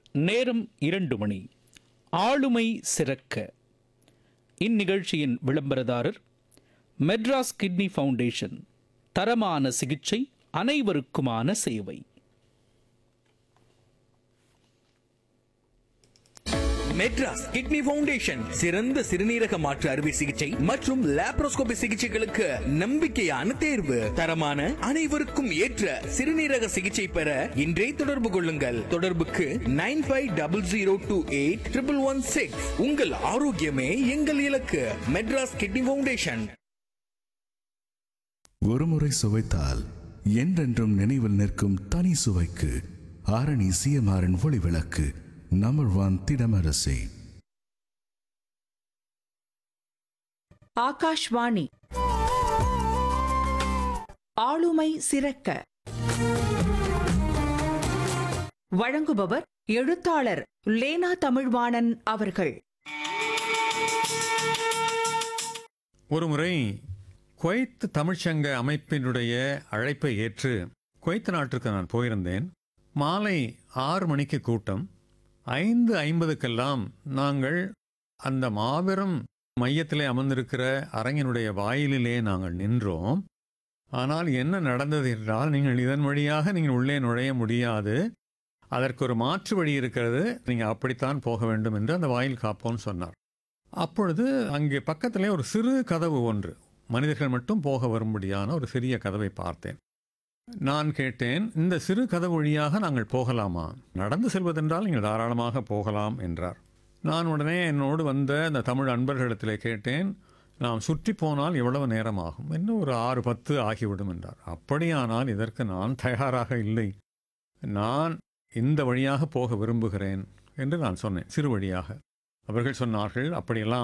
நேரம் இரண்டு மணி ஆளுமை சிறக்க இந்நிகழ்ச்சியின் விளம்பரதாரர் மெட்ராஸ் கிட்னி ஃபவுண்டேஷன் தரமான சிகிச்சை அனைவருக்குமான சேவை மெட்ராஸ் கிட்னி ஃபவுண்டேஷன் சிறந்த சிறுநீரக மாற்று அறுவை சிகிச்சை மற்றும் லாப்ரோஸ்கோபி சிகிச்சைகளுக்கு நம்பிக்கையான தேர்வு தரமான அனைவருக்கும் ஏற்ற சிறுநீரக சிகிச்சை பெற இன்றே தொடர்பு கொள்ளுங்கள் தொடர்புக்கு nine five double zero two eight triple one six உங்கள் ஆரோக்கியமே எங்கள் இலக்கு மெட்ராஸ் கிட்னி ஃபவுண்டேஷன் ஒருமுறை சுவைத்தால் என்றென்றும் நினைவில் நிற்கும் தனி சுவைக்கு ஆரணி சிஎம்ஆரின் ஒளி விளக்கு நம்பர் ஒன் திடமரசி ஆகாஷ்வாணி ஆளுமை சிறக்க வழங்குபவர் எழுத்தாளர் லேனா தமிழ்வாணன் அவர்கள் ஒருமுறை குவைத் தமிழ்ச்சங்க அமைப்பினுடைய அழைப்பை ஏற்று குவைத் நாட்டிற்கு நான் போயிருந்தேன் மாலை ஆறு மணிக்கு கூட்டம் ஐந்து ஐம்பதுக்கெல்லாம் நாங்கள் அந்த மாபெரும் மையத்திலே அமர்ந்திருக்கிற அரங்கினுடைய வாயிலிலே நாங்கள் நின்றோம் ஆனால் என்ன நடந்தது என்றால் நீங்கள் இதன் வழியாக நீங்கள் உள்ளே நுழைய முடியாது அதற்கு ஒரு மாற்று வழி இருக்கிறது நீங்கள் அப்படித்தான் போக வேண்டும் என்று அந்த வாயில் காப்போன்னு சொன்னார் அப்பொழுது அங்கே பக்கத்திலே ஒரு சிறு கதவு ஒன்று மனிதர்கள் மட்டும் போக வரும்படியான ஒரு சிறிய கதவை பார்த்தேன் நான் கேட்டேன் இந்த சிறு கதவு வழியாக நாங்கள் போகலாமா நடந்து செல்வதென்றால் நீங்கள் தாராளமாக போகலாம் என்றார் நான் உடனே என்னோடு வந்த அந்த தமிழ் அன்பர்களிடத்திலே கேட்டேன் நாம் சுற்றி போனால் எவ்வளவு நேரம் ஆகும் இன்னும் ஒரு ஆறு பத்து ஆகிவிடும் என்றார் அப்படியானால் இதற்கு நான் தயாராக இல்லை நான் இந்த வழியாக போக விரும்புகிறேன் என்று நான் சொன்னேன் சிறு வழியாக அவர்கள் சொன்னார்கள் அப்படியெல்லாம்